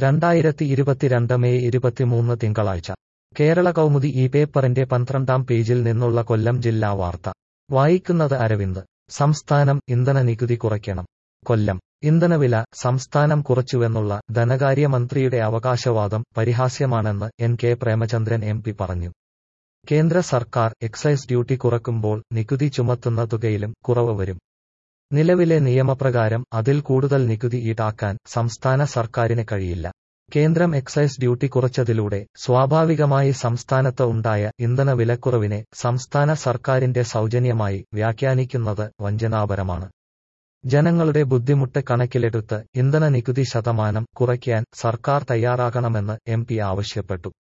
രണ്ടായിരത്തി ഇരുപത്തിരണ്ട് മെയ് ഇരുപത്തിമൂന്ന് തിങ്കളാഴ്ച കേരള കൗമുദി ഈ പേപ്പറിന്റെ പന്ത്രണ്ടാം പേജിൽ നിന്നുള്ള കൊല്ലം ജില്ലാ വാർത്ത വായിക്കുന്നത് അരവിന്ദ് സംസ്ഥാനം ഇന്ധന നികുതി കുറയ്ക്കണം കൊല്ലം ഇന്ധനവില സംസ്ഥാനം കുറച്ചുവെന്നുള്ള ധനകാര്യമന്ത്രിയുടെ അവകാശവാദം പരിഹാസ്യമാണെന്ന് N K Premachandran M P പറഞ്ഞു കേന്ദ്ര സർക്കാർ എക്സൈസ് ഡ്യൂട്ടി കുറക്കുമ്പോൾ നികുതി ചുമത്തുന്ന തുകയിലും കുറവ് വരും നിലവിലെ നിയമപ്രകാരം അതിൽ കൂടുതൽ നികുതി ഈടാക്കാൻ സംസ്ഥാന സർക്കാരിന് കഴിയില്ല കേന്ദ്രം എക്സൈസ് ഡ്യൂട്ടി കുറച്ചതിലൂടെ സ്വാഭാവികമായി സംസ്ഥാനത്ത് ഉണ്ടായ ഇന്ധന വിലക്കുറവിനെ സംസ്ഥാന സർക്കാരിന്റെ സൗജന്യമായി വ്യാഖ്യാനിക്കുന്നത് വഞ്ചനാപരമാണ് ജനങ്ങളുടെ ബുദ്ധിമുട്ട് കണക്കിലെടുത്ത് ഇന്ധന നികുതി ശതമാനം കുറയ്ക്കാൻ സർക്കാർ തയ്യാറാകണമെന്ന് എം പി ആവശ്യപ്പെട്ടു